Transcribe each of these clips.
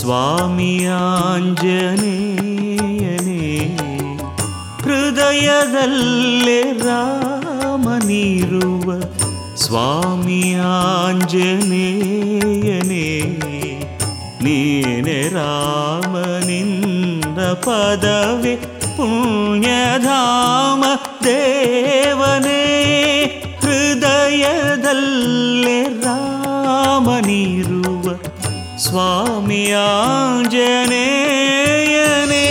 ಸ್ವಾಮಿ ಆಂಜನೇಯನೇ ಹೃದಯದಲ್ಲೇ ರಾಮನಿರುವ ಸ್ವಾಮಿ ಆಂಜನೇಯನೇ ನೀನೆ ರಾಮನಿಂದ ಪದವೇ ಪುಣ್ಯಧಾಮ ದೇವನೇ ಹೃದಯದಲ್ಲೇ ರಾಮನಿರುವ ಸ್ವಾಮಿ ಆಂಜನೇಯನೇ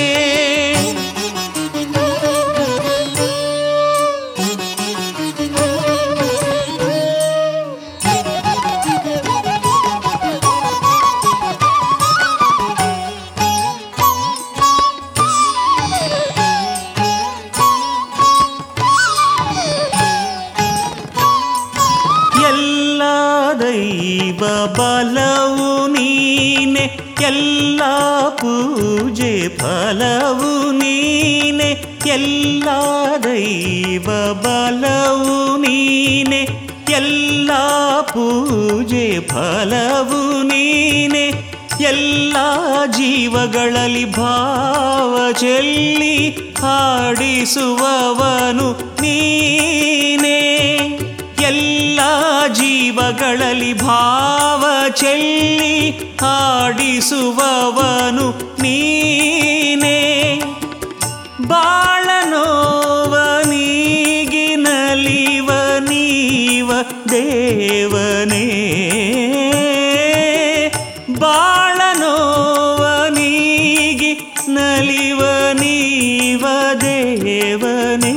ಎಲ್ಲ ದೈವ ಬಲವು ನೀನೆ ಎಲ್ಲ ಪೂಜೆ ಫಲವು ನೀನೆ ಎಲ್ಲ ದೈವ ಬಲವು ನೀನೆ ಎಲ್ಲ ಪೂಜೆ ಫಲವು ನೀನೆ ಎಲ್ಲ ಜೀವಗಳಲ್ಲಿ ಭಾವ ಚೆಲ್ಲಿ ಹಾಡಿಸುವವನು ನೀನೇ ಎಲ್ಲ ಜೀವಗಳಲ್ಲಿ ಭಾವ ಚೆಲ್ಲಿ ಹಾಡಿಸುವವನು ನೀನೇ ಬಾಳನೋವ ನೀಗಿ ನಲಿವ ನೀವ ದೇವನೇ ಬಾಳನೋವ ನೀಗಿ ನಲಿವ ನೀವ ದೇವನೇ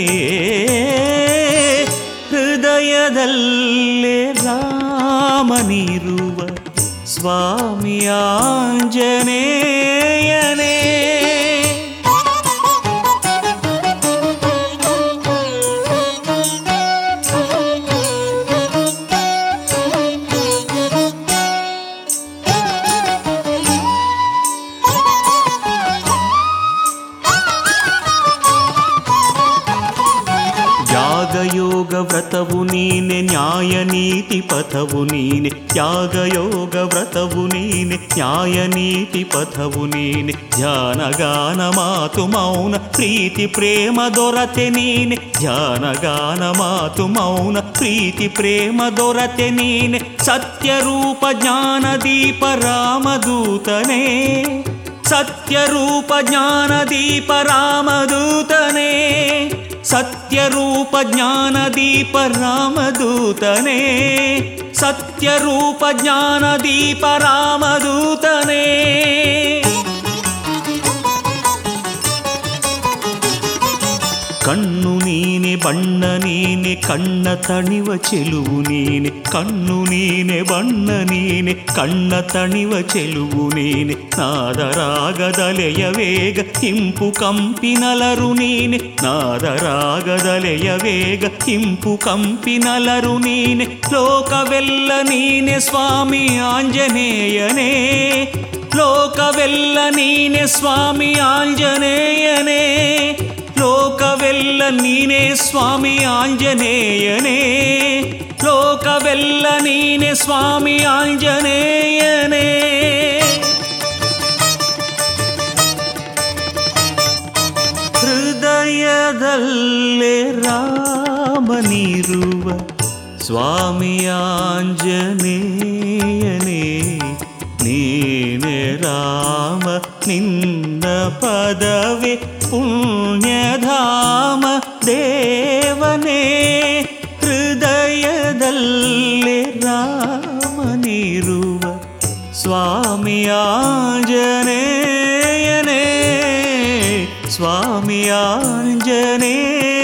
ಹೃದಯದಲ್ಲೇ ರಾಮನಿರುವ ಸ್ವಾಮಿ ಆಂಜನೇಯನೇ ಯಾಗಯೋಗ ವ್ರತವು ನೀನೆ ನ್ಯಾಯ ನೀತಿ ಪಥವು ನೀನೆ ಯಾಗಯೋಗ ವ್ರತವು ನೀನೆ ನ್ಯಾಯ ನೀತಿ ಪಥವು ನೀನೆ ಧ್ಯಾನ ಗಾನ ಮಾತು ಮೌನ ಪ್ರೀತಿ ಪ್ರೇಮ ದೊರತೆ ನೀನೆ ಧ್ಯಾನ ಗಾನ ಮಾತು ಮೌನ ಪ್ರೀತಿ ಪ್ರೇಮ ದೊರತೆ ನೀನೆ ಸತ್ಯರೂಪ ಜ್ಞಾನ ದೀಪ ರಾಮದೂತನೇ ಸತ್ಯರೂಪ ಜ್ಞಾನ ದೀಪ ರಾಮದೂತನೇ ಸತ್ಯರೂಪ ಜ್ಞಾನ ದೀಪ ರಾಮದೂತನೇ ಸತ್ಯರೂಪ ಜ್ಞಾನ ದೀಪ ರಾಮದೂತನೇ ಕಣ್ಣು ನೀನೆ ಬಣ್ಣ ನೀನೆ ಕಣ್ಣ ತಣಿವ ಚೆಲುವು ನೀನೆ ಕಣ್ಣು ನೀನೆ ಬಣ್ಣ ನೀನೆ ಕಣ್ಣ ತಣಿವ ಚೆಲುವು ನೀನೆ ನಾದರಾಗದಲೆಯ ವೇಗ ಇಂಪು ಕಂಪಿನಲರು ನೀನೆ ನಾದರಾಗದಲೆಯ ವೇಗ ಇಂಪು ಕಂಪಿನಲರು ನೀನೆ ಲೋಕವೆಲ್ಲ ನೀನೆ ಸ್ವಾಮಿ ಆಂಜನೇಯನೇ ಲೋಕವೆಲ್ಲ ನೀನೆ ಸ್ವಾಮಿ ಆಂಜನೇಯನೇ ಲೋಕವೆಲ್ಲ ನೀನೇ ಸ್ವಾಮಿ ಆಂಜನೇಯನೇ ಲೋಕವೆಲ್ಲ ನೀನೆ ಸ್ವಾಮಿ ಆಂಜನೇಯನೇ ಹೃದಯದಲ್ಲೇ ರಾಮನಿರುವ ಸ್ವಾಮಿ ಆಂಜನೇಯನೇ ನೀನೆ ರಾಮ ನಿನ್ನ ಪದವೇ ಪುಣ್ಯಧಾಮ ದೇವನೇ ಹೃದಯದಲ್ಲೇ ರಾಮನಿರುವ ಸ್ವಾಮಿ ಆಂಜನೇಯನೇ ಸ್ವಾಮಿ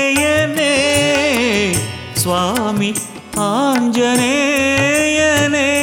ಆಂಜನೇಯನೇ ಸ್ವಾಮಿ ಆಂಜನೇಯನೇ